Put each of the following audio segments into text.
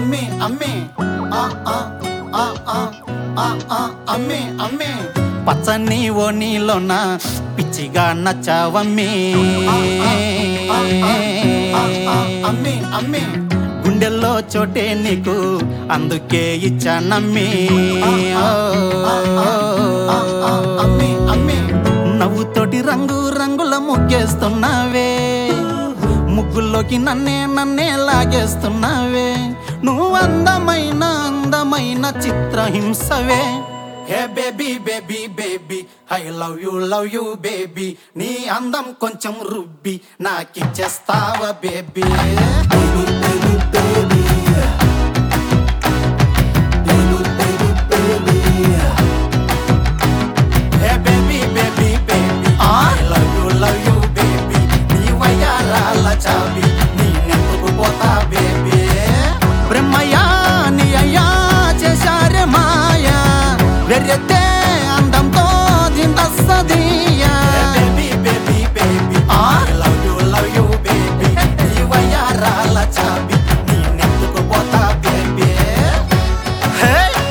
అమ్మే అమ్మే ఆ ఆ ఆ ఆ ఆ ఆ అమ్మే అమ్మే పచ్చని ఓ నీలోన పిచ్చిగా నచ్చావమ్మే అమ్మే అమ్మే గుండెల్లో చోటే నీకు అందుకే ఇచ్చానమ్మే అమ్మే అమ్మే నవ్వుతోటి రంగు రంగుల ముగ్గేస్తున్నావే ముగ్గుల్లోకి నన్నే నన్నే లాగేస్తున్నావే నువ్వు అందమైన అందమైన చిత్రహింసవే hey baby baby baby I love you love you baby నీ అందం కొంచెం రుబ్బి నాకిచ్చేస్తావా baby hey baby baby baby I love you love you baby నీ వయ్యారాల చాబి నీ నెత్తుకు పోతా బేబీ బ్రహ్మయ్యా నీ అయ్యా చేశారే మాయా వెర్రెత్తే అందంతో దిందస్తదీయా baby, baby, baby. I love you, love you, baby. నీ వయ్యారాల చాబి నీ నెత్తుకు పోతా బేబీ హే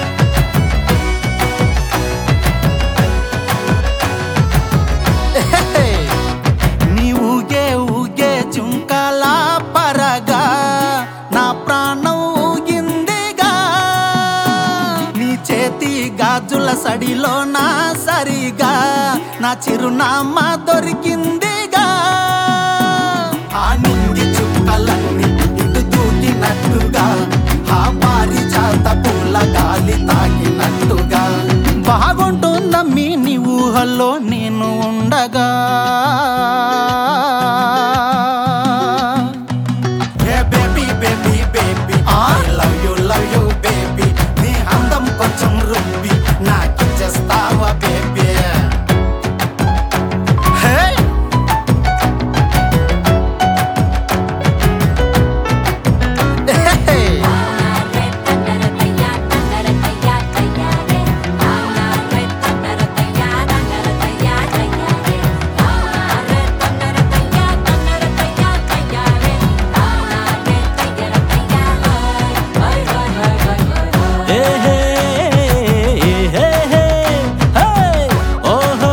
హే! నీ ఊగే ఊగే చుంకాల పరగా నా ప్రాణం ఊగిందిగా నీ చేతి గాజుల సడిలో నా సరిగా నా చిరునామా దొరికిందిగా ఆ నింగి చుక్కలన్నీ ఇటు దూకినట్టుగా ఆ పారిజాత పూల గాలి తాకినట్టుగా బాగుంటుందమ్మీ నీ ఊహల్లో నేను ఉండగా hey baby baby baby I love you love you baby నీ అందం కొంచెం రుబ్బి నాకిచ్చేస్తావా బేబీ హే హే! హే హే హే హే హే ఓహో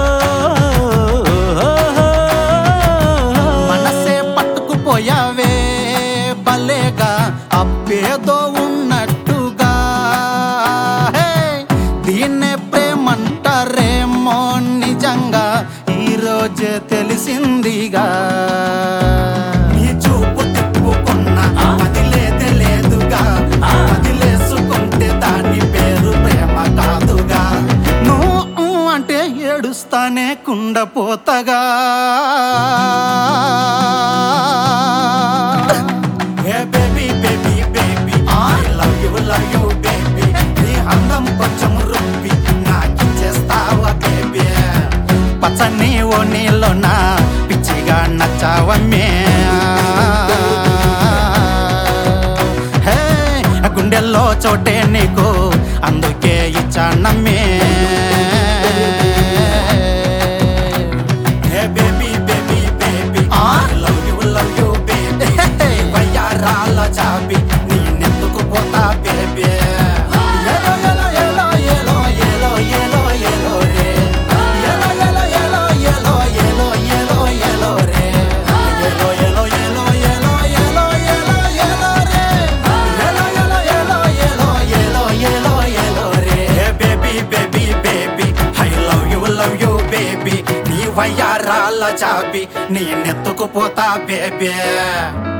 మనసే పట్టుకుపోయావే భలేగా అబ్బేదో ఉన్నట్టుగా హే దీన్నే ప్రేమంటారేమో నిజంగా ఈరోజే తెలిసిందిగా నీ చూపు తిప్పుకున్న అది లేదే లేదుగా వదిలేసుకుంటే దాని పేరు ప్రేమ కాదుగా నువ్వు ఊ అంటే ఏడుస్తానే కుండపోతగా hey baby baby baby I love you love you baby నీ అందం కొంచెం రుబ్బి నాకిచ్చేస్తావా బేబీ పచ్చని ఓ నీలోన పిచ్చిగా నచ్చావమ్మే హే గుండెల్లో చోటే నీకు అందుకే ఇచ్చానమ్మే hey baby baby baby I love you love you baby వయ్యారాల చాబి నీ నెత్తుకు పోతా బేబీ ఎలో ఎలో ఎలో ఎలో ఎలో ఎలో ఎలో రే ఎలో ఎలో ఎలో ఎలో ఎలో ఎలో ఎలో రే ఎలో ఎలో ఎలో ఎలో ఎలో ఎలో ఎలో రే ఎలో ఎలో ఎలో ఎలో ఎలో ఎలో ఎలో రే hey baby baby baby I love you love you baby నీ వయ్యారాల చాబి నీ నెత్తుకు పోతా బేబీ